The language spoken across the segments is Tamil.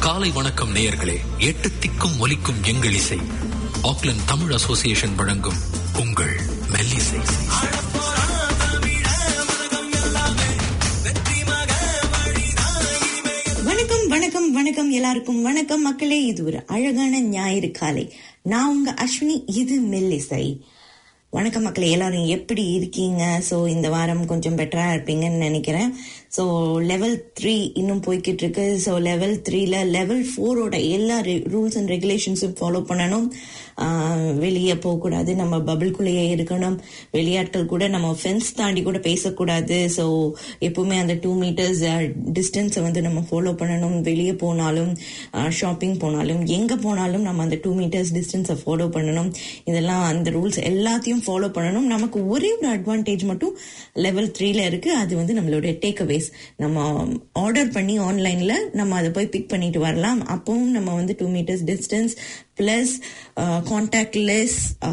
காலை வணக்கம் நேயர்களே எட்டு திக்கும் ஒலிக்கும் எங்கள் இசை ஆக்லண்ட் தமிழ் அசோசியேஷன் வழங்கும் உங்கள் மெல்லிசை வணக்கம் வணக்கம் வணக்கம் எல்லாருக்கும் வணக்கம் மக்களே இது ஒரு அழகான ஞாயிறு காலை நான் உங்க அஸ்வினி இது மெல்லிசை வணக்கம் மக்களே எல்லாரும் எப்படி இருக்கீங்க ஸோ இந்த வாரம் கொஞ்சம் பெட்டரா இருப்பீங்கன்னு நினைக்கிறேன் ஸோ லெவல் த்ரீ இன்னும் போய்கிட்டு இருக்கு ஸோ லெவல் த்ரீல லெவல் ஃபோரோட எல்லா ரூல்ஸ் அண்ட் ரெகுலேஷன்ஸும் ஃபாலோ பண்ணணும் ஆஹ் வெளியே போகக்கூடாது நம்ம பபிள்குள்ளேயே இருக்கணும் வெளியாட்கள் கூட நம்ம ஃபென்ஸ் தாண்டி கூட பேசக்கூடாது ஸோ எப்பவுமே அந்த டூ மீட்டர்ஸ் டிஸ்டன்ஸை வந்து நம்ம ஃபாலோ பண்ணணும் வெளியே போனாலும் ஷாப்பிங் போனாலும் எங்கே போனாலும் நம்ம அந்த டூ மீட்டர்ஸ் டிஸ்டன்ஸை ஃபாலோ பண்ணணும் இதெல்லாம் அந்த ரூல்ஸ் எல்லாத்தையும் ஃபாலோ பண்ணணும் நமக்கு ஒரே ஒரு அட்வான்டேஜ் மட்டும் லெவல் த்ரீல இருக்கு அது வந்து நம்மளுடைய டேக் அவேஸ் நம்ம ஆர்டர் பண்ணி ஆன்லைன்ல நம்ம அதை போய் பிக் பண்ணிட்டு வரலாம் அப்பவும் நம்ம வந்து two meters distance plus contactless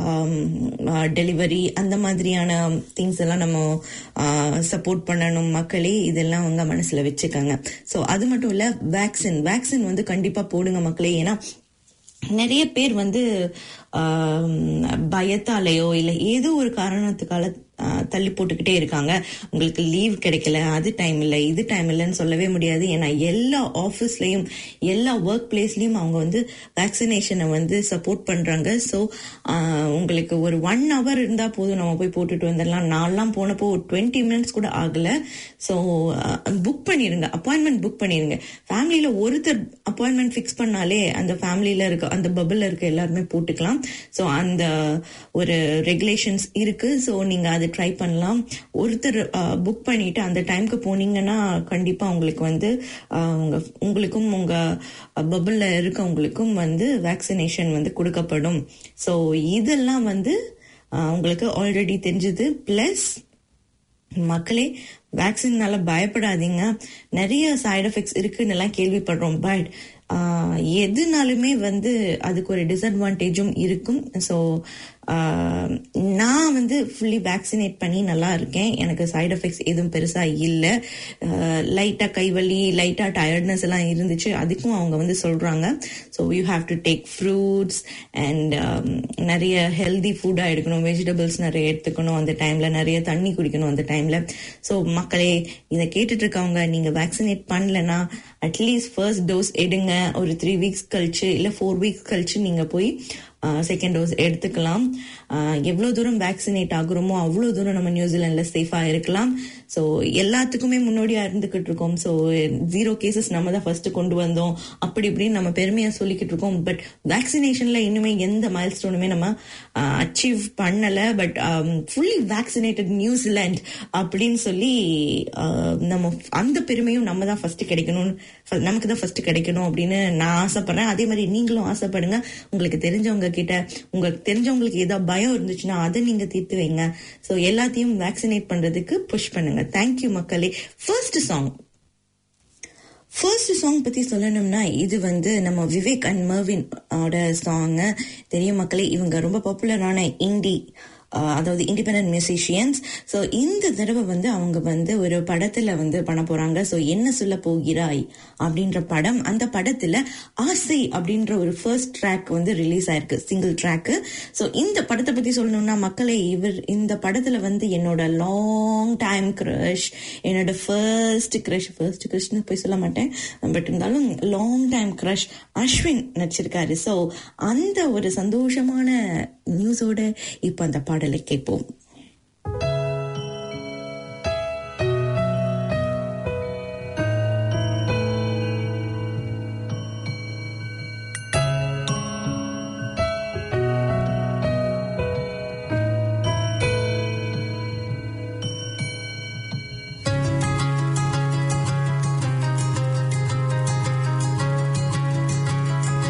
delivery அந்த மாதிரியான திங்ஸ் எல்லாம் நம்ம சப்போர்ட் பண்ணணும் மக்களே இதெல்லாம் அவங்க மனசுல வச்சுக்கோங்க ஸோ அது மட்டும் இல்ல வேக்சின் வேக்சின் வந்து கண்டிப்பா போடுங்க மக்களே ஏன்னா நிறைய பேர் வந்து ஆம், பயத்தாலேயோ இல்லை ஏதோ ஒரு காரணத்துக்கால ஆ, தள்ளி போட்டுக்கிட்டே இருக்காங்க உங்களுக்கு லீவ் கிடைக்கல அது டைம் இல்லை இது டைம் இல்லைன்னு சொல்லவே முடியாது ஏன்னா எல்லா ஆஃபீஸ்லயும் எல்லா ஒர்க் பிளேஸ்லயும் அவங்க வந்து வேக்சினேஷனை வந்து சப்போர்ட் பண்றாங்க ஸோ உங்களுக்கு ஒரு ஒன் ஹவர் இருந்தா போதும் நம்ம போய் போட்டுட்டு வந்துடலாம் நான்லாம் போனப்போ ஒரு டுவெண்ட்டி மினிட்ஸ் கூட ஆகல ஸோ புக் பண்ணிருங்க அப்பாயின்மெண்ட் புக் பண்ணிருங்க ஃபேமிலியில ஒருத்தர் அப்பாயின்மெண்ட் ஃபிக்ஸ் பண்ணாலே அந்த ஃபேமிலியில இருக்க அந்த பபிள்ல இருக்க எல்லாருமே போட்டுக்கலாம் ஸோ அந்த ஒரு ரெகுலேஷன்ஸ் இருக்கு ஸோ நீங்க அதை ட்ரை பண்ணலாம் ஒருத்தர் புக் பண்ணிட்டு அந்த டைம்க்கு போனீங்கன்னா கண்டிப்பா உங்களுக்கு வந்து ஆஹ், உங்க உங்களுக்கும் உங்க பபிள்ல இருக்கவங்களுக்கும் வந்து வேக்சினேஷன் வந்து கொடுக்கப்படும் ஸோ இதெல்லாம் வந்து ஆஹ், உங்களுக்கு ஆல்ரெடி தெரிஞ்சது பிளஸ் மக்களே வேக்சின்னால பயப்படாதீங்க நிறைய சைடு எஃபெக்ட்ஸ் இருக்குன்னு எல்லாம் கேள்விப்படுறோம் பட் எதுனாலுமே வந்து அதுக்கு ஒரு டிஸ்அட்வான்டேஜும் இருக்கும் ஸோ நான் வந்து ஃபுல்லி வேக்சினேட் பண்ணி நல்லா இருக்கேன் எனக்கு சைடு எஃபெக்ட்ஸ் எதுவும் பெருசா இல்லை லைட்டா கைவலி லைட்டா டயர்ட்னஸ் எல்லாம் இருந்துச்சு அதுக்கும் அவங்க வந்து சொல்றாங்க so you have to take fruits and நிறைய ஹெல்தி ஃபுட்டா எடுக்கணும் வெஜிடபிள்ஸ் நிறைய எடுத்துக்கணும் அந்த டைம்ல நிறைய தண்ணி குடிக்கணும் அந்த டைம்ல ஸோ மக்களே இதை கேட்டுட்டு இருக்கவங்க நீங்க வேக்சினேட் பண்ணலன்னா அட்லீஸ்ட் ஃபர்ஸ்ட் டோஸ் எடுங்க ஒரு த்ரீ வீக்ஸ் கழிச்சு இல்ல ஃபோர் வீக்ஸ் கழிச்சு நீங்க போய் செகண்ட் டோஸ் எடுத்துக்கலாம் ஆஹ் எவ்வளவு தூரம் வேக்சினேட் ஆகுறோமோ அவ்வளவு தூரம் நம்ம நியூசிலாந்துல சேஃபா இருக்கலாம் ஸோ எல்லாத்துக்குமே முன்னோடியா இருந்துகிட்டு இருக்கோம் ஸோ ஜீரோ கேசஸ் நம்ம தான் ஃபர்ஸ்ட் கொண்டு வந்தோம் அப்படி இப்படின்னு நம்ம பெருமையா சொல்லிக்கிட்டு இருக்கோம் பட் வேக்சினேஷன்ல இன்னுமே எந்த மைல் ஸ்டோனுமே நம்ம அச்சீவ் பண்ணல பட் ஃபுல்லி வேக்சினேட்டட் நியூசிலாந்து அப்படின்னு சொல்லி ஆஹ் நம்ம அந்த பெருமையும் நம்ம தான் ஃபர்ஸ்ட் கிடைக்கணும்னு நமக்கு தான் ஃபர்ஸ்ட் கிடைக்கணும் அப்படின்னு நான் ஆசைப்படுறேன் அதே மாதிரி நீங்களும் ஆசைப்படுங்க உங்களுக்கு தெரிஞ்சவங்க கிட்ட உங்களுக்கு தெரிஞ்சவங்களுக்கு ஏதோ பயம் இருந்துச்சுன்னா அதை நீங்க தீர்த்து வைங்க ஸோ எல்லாத்தையும் வேக்சினேட் பண்றதுக்கு புஷ் பண்ணுங்க தேங்க்யூ மக்களே ஃபர்ஸ்ட் சாங் ஃபர்ஸ்ட் சாங் பத்தி சொல்லணும்னா இது வந்து நம்ம விவேக் அண்ட் மர்வின் ஓட சாங் தெரியும் மக்களே இவங்க ரொம்ப பாப்புலரான இண்டி அதாவது இண்டிபெண்ட் மியூசிஷியன்ஸ் ஸோ இந்த தடவை வந்து அவங்க வந்து ஒரு படத்துல வந்து பண்ண போறாங்க ஸோ என்ன சொல்ல போகிறாய் அப்படின்ற படம் அந்த படத்துல ஆசை அப்படின்ற ஒரு ஃபர்ஸ்ட் ட்ராக் வந்து ரிலீஸ் ஆயிருக்கு சிங்கிள் ட்ராக் ஸோ இந்த படத்தை பத்தி சொல்லணும்னா மக்களே இவர் இந்த படத்துல வந்து என்னோட லாங் டைம் க்ரஷ் என்னோட ஃபர்ஸ்ட் க்ரஷ் ஃபர்ஸ்ட் க்ரஷ்னு போய் சொல்ல மாட்டேன் பட் இருந்தாலும் லாங் டைம் க்ரஷ் அஸ்வின் நடிச்சிருக்காரு ஸோ அந்த ஒரு சந்தோஷமான நியூஸோட இப்போ அந்த பாடலை கேட்போம்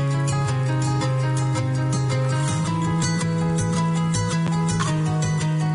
ஆ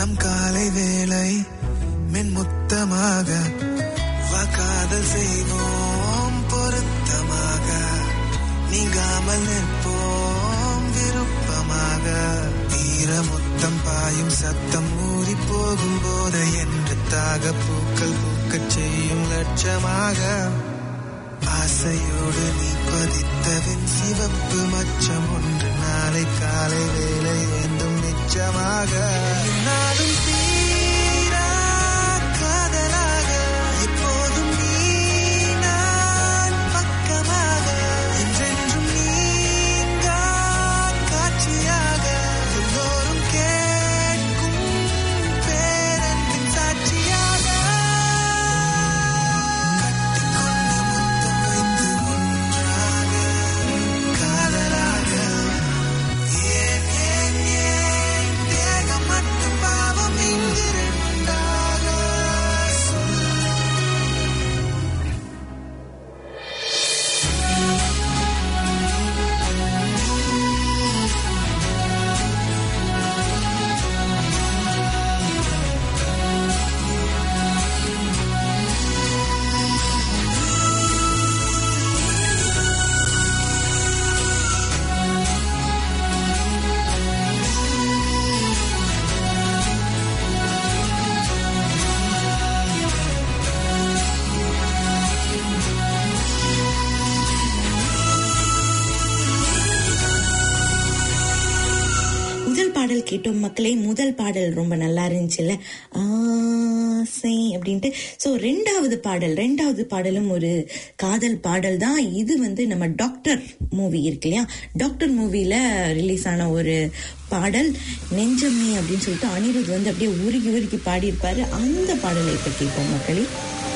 நம் காலை வேளை மென்முத்தமாக வா காதல் செய்வோம் பொருத்தமாக நீங்காமல் நிற்போம் விருப்பமாக ஈரமுத்தம் பாயும் சத்தம் ஊறி போகும் போது என்று தாக பூக்கள் பூக்கச் செய்யும் லட்சமாக ஆசையோடு நீ பதித்தவின் சிவப்பு மச்சம் ஒன்று நாளை காலை வேலை வேண்டும் நிச்சயமாக நாளும் தீரா காதலாக எப்போதும் நீ நான் பக்கமாக என்றென்றும் நீங்கா காட்சியாக எல்லோரும் கேட்கும் பேரன்பின் சாட்சியாக கட்டிக்கொண்டு முத்தம் வைத்து ஒன்றாக காதலாக ஏன் ஏன் ஏன் தேகம் மட்டும் பாவம் இங்கு ரெண்டாக சொல் முதல் பாடல் கேட்டோம் மக்களே முதல் பாடல் ரொம்ப நல்லா இருந்துச்சுல்ல ஆசை அப்படின்ட்டு ஸோ ரெண்டாவது பாடல் ரெண்டாவது பாடலும் ஒரு காதல் பாடல் தான் இது வந்து நம்ம டாக்டர் மூவி இருக்கு இல்லையா டாக்டர் மூவில ரிலீஸ் ஆன ஒரு பாடல் நெஞ்சமே அப்படின்னு சொல்லிட்டு அனிருத் வந்து அப்படியே உருகி உருகி பாடியிருப்பாரு அந்த பாடலை இப்ப கேட்போம் மக்களே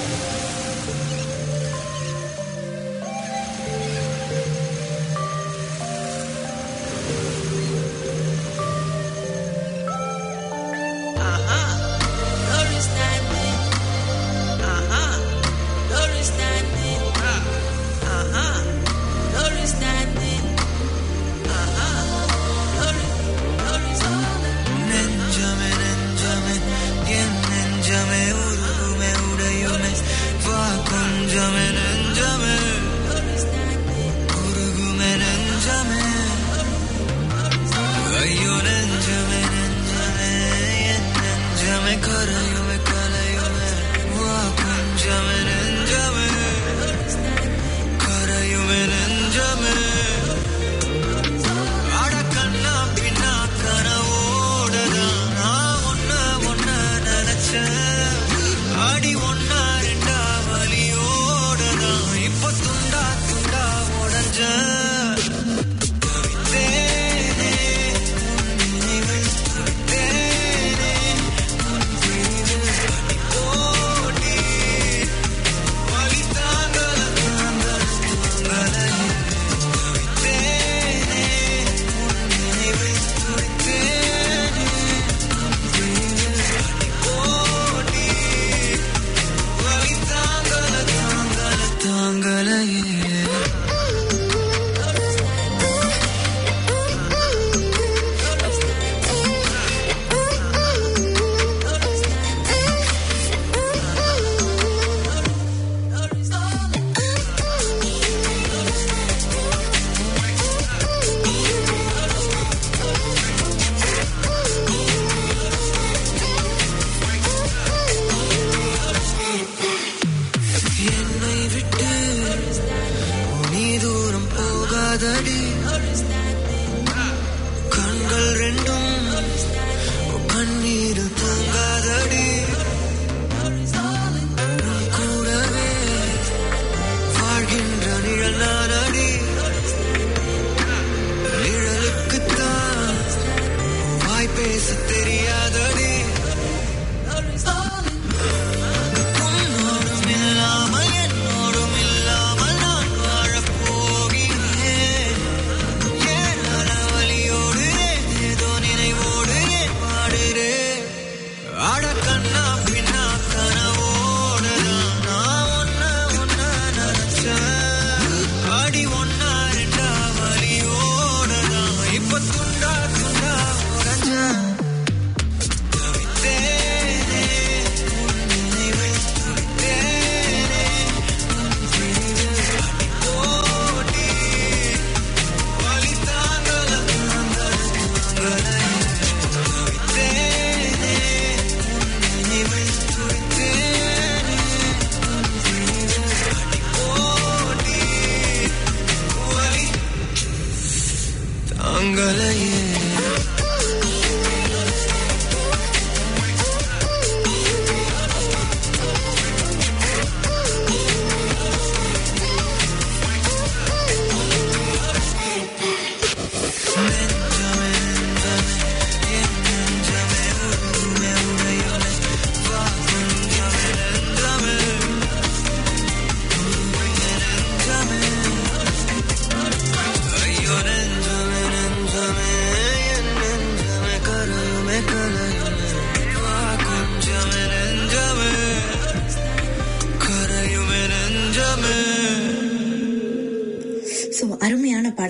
Glory standing. Uh-huh. Glory standing. Uh-huh. Glory standing. Uh-huh. Glory, glory standing. நெஞ்சமே நெஞ்சமே என் நெஞ்சமே உருகுமே உடையுமே வா கொஞ்சமே நெஞ்சமே உருகுமே நெஞ்சமே ஐயோ நெஞ்சமே நெஞ்சமே என் நெஞ்சமே கரையுமே கலையுமே வா கொஞ்சமே நெஞ்சமே கரையுமே நெஞ்சமே அட கண்ணா பின்னா கனவோடதான் நான் ஒன்ன ஒன்ன நினைச்சேன் அடி ஒன்னா ரெண்டா வலியோடதான் இப்ப துண்டா துண்டா உடஞ்சேன் தேனே உன் நினைவில் தேனே உன் பிரிவில்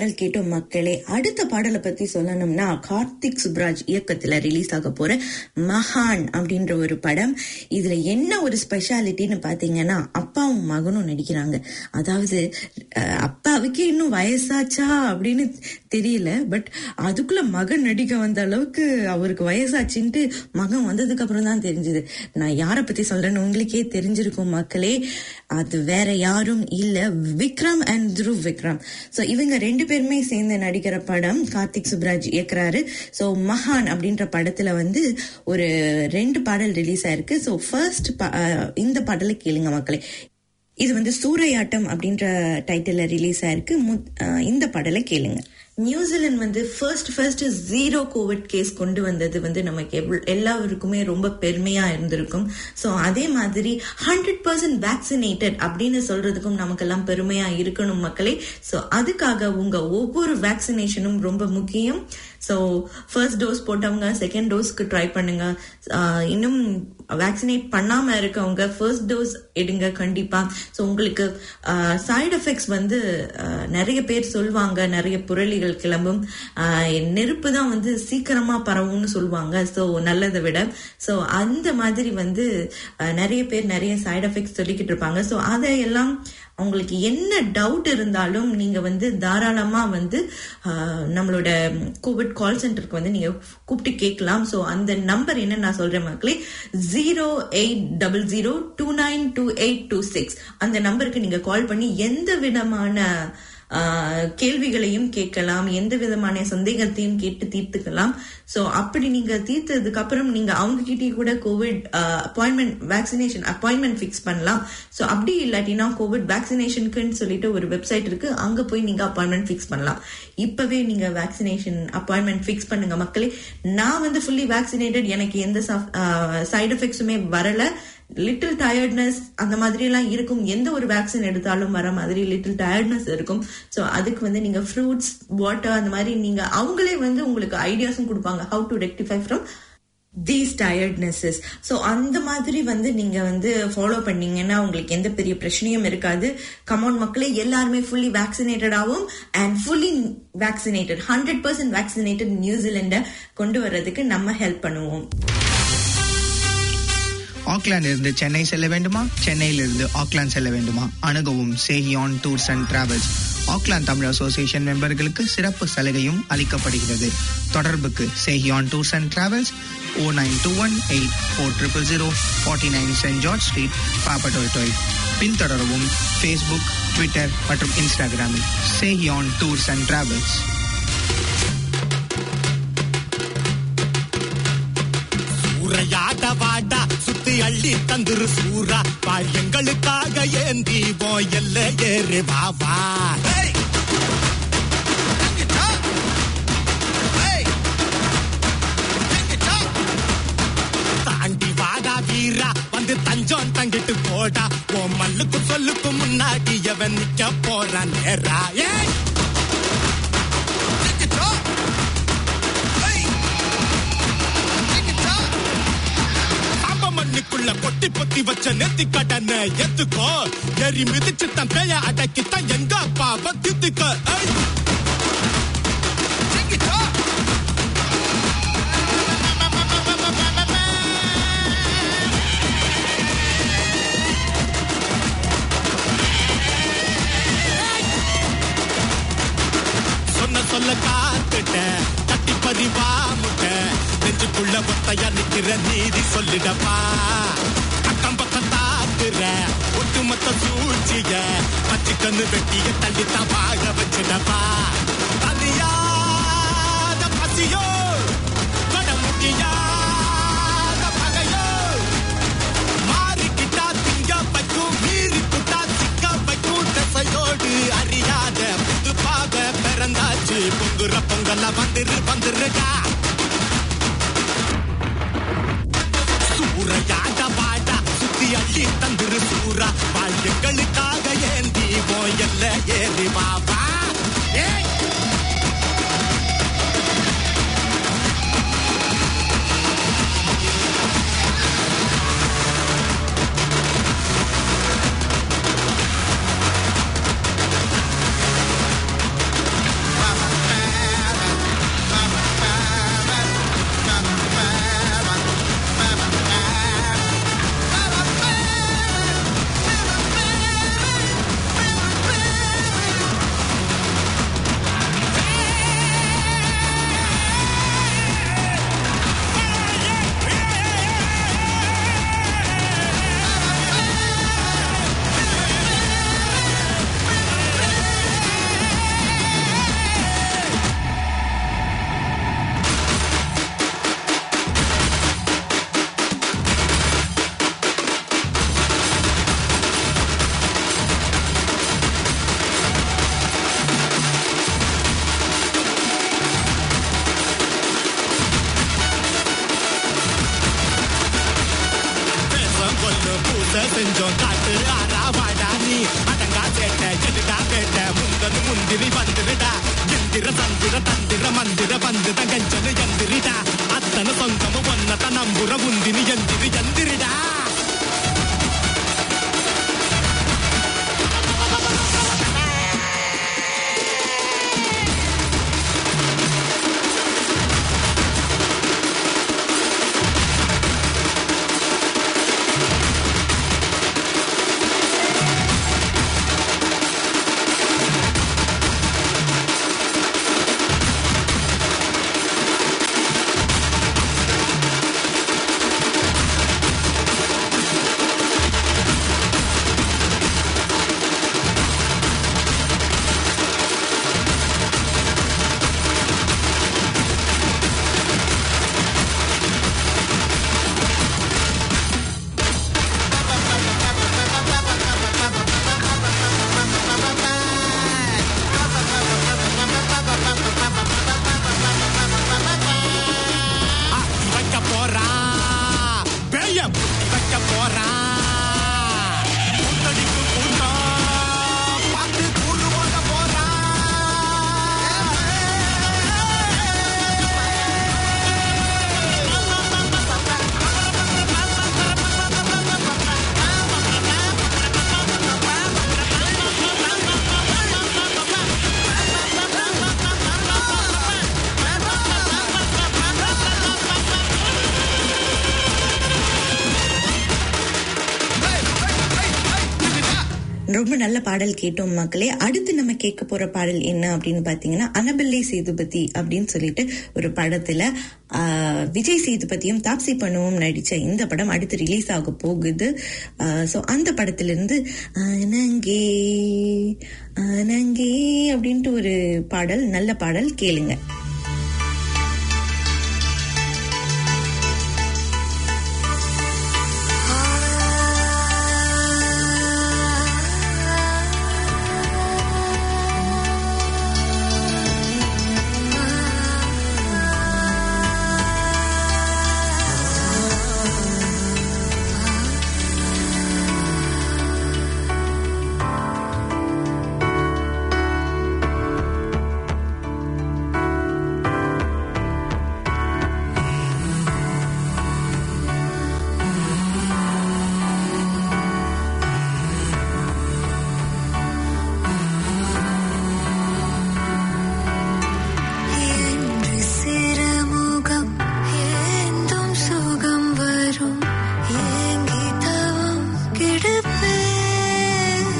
பாடல் கேட்டோம் மக்களே அடுத்த பாடலை பத்தி சொல்லணும்னா கார்த்திக் சுப்ராஜ் இயக்கத்துல ரிலீஸ் ஆக போற மகான் அப்படின்ற ஒரு படம் இதுல என்ன ஒரு ஸ்பெஷாலிட்டின்னு பாத்தீங்கன்னா அப்பாவும் மகனும் நடிக்கிறாங்க அதாவது அஹ், அப்பாவுக்கே இன்னும் வயசாச்சா அப்படின்னு தெரியல பட் அதுக்குள்ள மகன் நடிக்க வந்த அளவுக்கு அவருக்கு வயசாச்சுன்ட்டு மகன் வந்ததுக்கு அப்புறம் தான் தெரிஞ்சது நான் யாரை பத்தி சொல்றேன்னு உங்களுக்கே தெரிஞ்சிருக்கும் மக்களே அது வேற யாரும் இல்ல விக்ரம் அண்ட் துருவ் விக்ரம் சோ இவங்க ரெண்டு பேருமே சேர்ந்து நடிக்கிற படம் கார்த்திக் சுப்ராஜ் இயக்குறாரு சோ மகான் அப்படின்ற படத்துல வந்து ஒரு ரெண்டு பாடல் ரிலீஸ் ஆயிருக்கு சோ ஃபர்ஸ்ட் இந்த பாடலை கேளுங்க மக்களே இது வந்து சூறையாட்டம் அப்படின்ற டைட்டில் ரிலீஸ் ஆயிருக்கு மு- அஹ் இந்த பாடலை கேளுங்க நியூசிலாந்து வந்து first first zero covid case கொண்டு வந்தது வந்து நமக்கு எவ்வளவு- எல்லாருக்குமே ரொம்ப பெருமையா இருந்திருக்கும் ஸோ அதே மாதிரி ஹண்ட்ரட் பர்சன்ட் வேக்சினேட்டட் அப்படின்னு சொல்றதுக்கும் நமக்கெல்லாம் பெருமையா இருக்கணும் மக்களே ஸோ அதுக்காக உங்க ஒவ்வொரு வேக்சினேஷனும் ரொம்ப முக்கியம் ஸோ ஃபர்ஸ்ட் டோஸ் போட்டவங்க செகண்ட் டோஸ்க்கு ட்ரை பண்ணுங்க ஆஹ் இன்னும் வேக்சினேட் பண்ணாம இருக்கவங்க ஃபர்ஸ்ட் டோஸ் எடுங்க கண்டிப்பா ஸோ உங்களுக்கு சைடு எஃபெக்ட்ஸ் வந்து ஆஹ் நிறைய பேர் சொல்லுவாங்க நிறைய புரளிகள் கிளம்பும் ஆஹ் நெருப்பு தான் வந்து சீக்கிரமா பரவும்னு சொல்லுவாங்க ஸோ நல்லதை விட ஸோ அந்த மாதிரி வந்து ஆஹ் நிறைய பேர் நிறைய சைடு எஃபெக்ட்ஸ் சொல்லிக்கிட்டு இருப்பாங்க ஸோ அதையெல்லாம் உங்களுக்கு என்ன டவுட் இருந்தாலும் நீங்க வந்து தாராளமா வந்து ஆஹ், நம்மளோட கோவிட் கால் சென்டருக்கு வந்து நீங்க கூப்பிட்டு கேட்கலாம் ஸோ அந்த நம்பர் என்ன நான் சொல்றேன் மக்களே zero eight double zero two nine two eight two six அந்த நம்பருக்கு நீங்க கால் பண்ணி எந்த விதமான ஆஹ், கேள்விகளையும் கேட்கலாம் எந்த விதமான சந்தேகத்தையும் கேட்டு தீர்த்துக்கலாம் சோ அப்படி நீங்க தீர்த்ததுக்கு அப்புறம் நீங்க அவங்க கிட்டயே கூட covid appointment vaccination appointment fix பண்ணலாம் சோ அப்படி இல்லாட்டினா கோவிட் வேக்சினேஷனுக்குன்னு சொல்லிட்டு ஒரு வெப்சைட் இருக்கு அங்க போய் நீங்க அப்பாயின்மெண்ட் ஃபிக்ஸ் பண்ணலாம் இப்பவே நீங்க வேக்சினேஷன் அப்பாயின்மெண்ட் ஃபிக்ஸ் பண்ணுங்க மக்களே நான் வந்து ஃபுல்லி வேக்சினேட்டட் எனக்கு எந்த சைடு எஃபெக்ட்ஸுமே வரல லிட்டில் டயர்ட்னஸ் அந்த மாதிரி எல்லாம் இருக்கும் எந்த ஒரு வேக்சின் எடுத்தாலும் வர மாதிரி லிட்டில் டயர்ட்னஸ் இருக்கும் ஸோ அதுக்கு வந்து நீங்க ஃப்ரூட்ஸ் வாட்டர் அந்த மாதிரி நீங்க அவங்களே வந்து உங்களுக்கு ஐடியாஸும் கொடுப்பாங்க how to rectify from these tirednesses so அந்த மாதிரி வந்து நீங்க வந்து ஃபாலோ பண்ணீங்கன்னா உங்களுக்கு எந்த பெரிய பிரச்சனையும் இருக்காது கமௌண்ட் மக்களே எல்லாருமே ஃபுல்லி வேக்சினேட்டடாகவும் and fully vaccinated hundred percent vaccinated நியூசிலாண்டை கொண்டு வர்றதுக்கு நம்ம ஹெல்ப் பண்ணுவோம் ஆக்லாந்து இருந்து சென்னை செல்ல வேண்டுமா சென்னையிலிருந்து ஆக்லாந்து செல்ல வேண்டுமா அணுகவும் சேஹியான் tours and travels Auckland Tamil association மெம்பர்களுக்கு சிறப்பு சலுகையும் அளிக்கப்படுகிறது தொடர்புக்கு சேஹியான் tours and travels oh nine two one eight four triple zero forty nine Saint George Street Papatoetoe பின்தொடரவும் ஃபேஸ்புக் ட்விட்டர் மற்றும் இன்ஸ்டாகிராமில் சேஹியான் டூர்ஸ் அண்ட் டிராவல்ஸ் சூறையாட வாடா சுத்தி அள்ளி தந்துரு சூரா வாழ் எங்களுக்காக ஏந்தி போ எல்ல ஏறு வாவா தாண்டி வாடா வீரா வந்து தஞ்சம் தங்கிட்டு போடா ஓ மல்லுக்கு சொல்லுக்கு முன்னாடி எவன் நிக்க போறான் நேரா ஏய் பாம்ப மண்ணுக்குள்ள கொட்டி பொத்தி வச்ச நெத்தி கடனை எத்துக்கோ எரி மிதிச்சு தன் பேய அடக்கித்தான் எங்க அப்பாவை தித்துக்க ஐய். சொன்ன சொல்ல காத்துட்ட தட்டி பறிவா முட்ட நெஞ்சுக்குள்ள ஒத்தையா நிக்கிற நீதி சொல்லிடப்பா அக்கம் பக்கம் தாக்குற ஒட்டுமொத்த சூழ்ச்சிய பச்சை கண்ணு வெட்டிய தள்ளித்தான் வாழ வச்சிடப்பா அறியாத பசியோ தொட முடியாத பகையோ மாறிக்கிட்டா திங்க வைக்கும் மீறி புட்டா சிக்க வைக்கும் தசையோடு அறியாத புது பாவ பிறந்தாச்சு பொங்குற பொங்கல வந்துரு வந்துருடா சூறையாட வாடா சுத்தி அள்ளி தந்துரு சூரா வாழ் எங்களுக்காக ஏந்தி போயல்ல ஏறி வாவா ஏய் செஞ்சோம் காட்டு ஆறா வாடா நீ அடங்கா சேட்ட எடுடா பேட்ட முந்தது முந்திரி வந்துருடா எந்திர சந்திர தந்திர மந்திர வந்து தங்கஞ்சனு எந்திரிடா அத்தனை சொந்தமும் ஒன்னத நம்புற உந்தினி எந்திரி எந்திரிடா ஆட்டி வைக்க போறான் பேய பூட்டி வைக்க போறான் கூத்தடிக்கும் கூட்டம் பார்த்து கூடு போட போறான் ரொம்ப நல்ல பாடல் கேட்டோம் மக்களே அடுத்து நம்ம கேட்க போற பாடல் என்ன அப்படின்னு பாத்தீங்கன்னா அனபெல்லே சேதுபதி அப்படின்னு சொல்லிட்டு ஒரு படத்துல ஆஹ், விஜய் சேதுபதியும் தாப்சி பண்ணுவும் நடிச்ச இந்த படம் அடுத்து ரிலீஸ் ஆக போகுது சோ அந்த படத்திலிருந்து அனங்கே அனங்கே அப்படின்ட்டு ஒரு பாடல் நல்ல பாடல் கேளுங்க என்று சிறுமுகம் ஏந்தும் சுகம் வரும் ஏங்கி தவம் கிடப்பேன்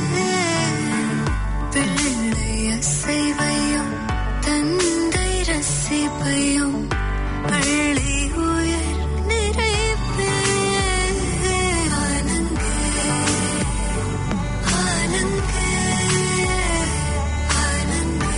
பிள்ளை அசைவையும் தந்தை ரசிப்பையும் பள்ளி உயர் நிறைப்பேன் ஆனங்கே ஆனங்கே ஆனங்கே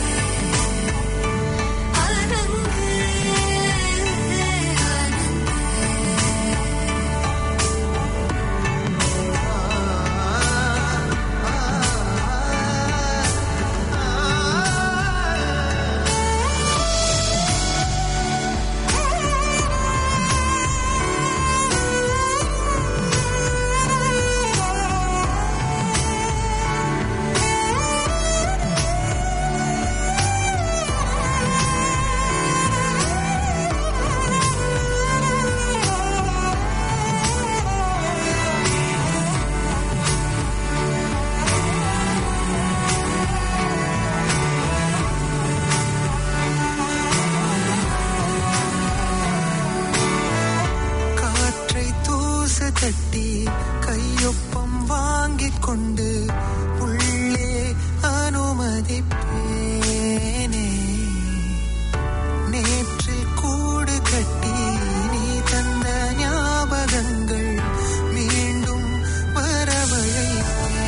காற்றை தூசு தட்டி கையொப்பம் வாங்கிக் கொண்டு உள்ளே அனுமதிப்பேனே நேற்றில் கூடு கட்டி நீ தந்த ஞாபகங்கள் மீண்டும் வரவழைப்பேன்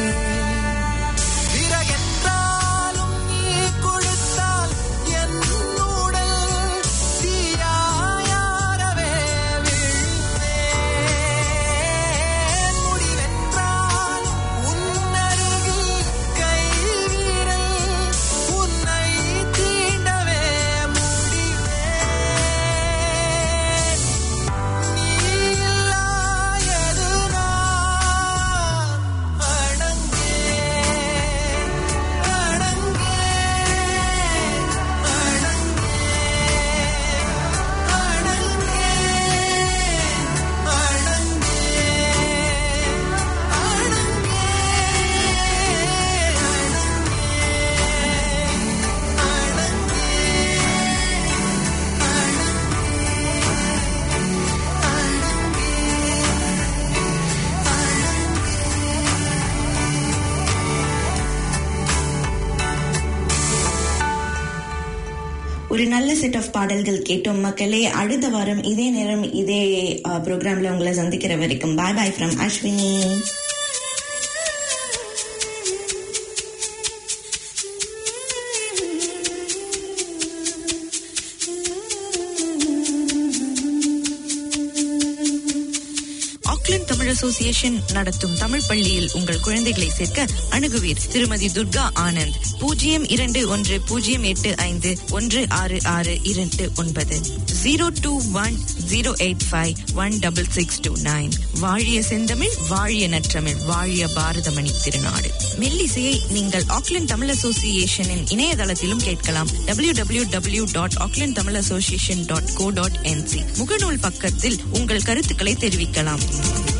விறகென்றாலும் நீ கொடுத்தால் என் உடல் தீயாயாரவே விழுந்தேன். முடிவென்றால் உன் அருகில் கைவிரல் ஒரு நல்ல செட் ஆஃப் பாடல்கள் கேட்டோம் மக்களே அடுத்த வாரம் இதே நேரம் இதே ப்ரோக்ராம்ல உங்களை சந்திக்கிற வரைக்கும் bye bye from Ashwini Auckland Tamil association நடத்தும் தமிழ் பள்ளியில் உங்கள் குழந்தைகளை சேர்க்க அணுகுவீர் திருமதி துர்கா ஆனந்த் பூஜ்ஜியம் இரண்டு ஒன்று பூஜ்ஜியம் எட்டு ஐந்து ஒன்று ஆறு ஆறு இரண்டு ஒன்பது zero two one zero eight five one double six two nine வாழிய செந்தமிழ் வாழிய நற்றமிழ் வாழிய பாரதமணி திருநாடு மெல்லிசையை நீங்கள் ஆக்லாந்து தமிழ் அசோசியேஷனின் இணையதளத்திலும் கேட்கலாம் W W W dot Auckland Tamil association dot co dot NZ முகநூல் பக்கத்தில் உங்கள் கருத்துக்களை தெரிவிக்கலாம்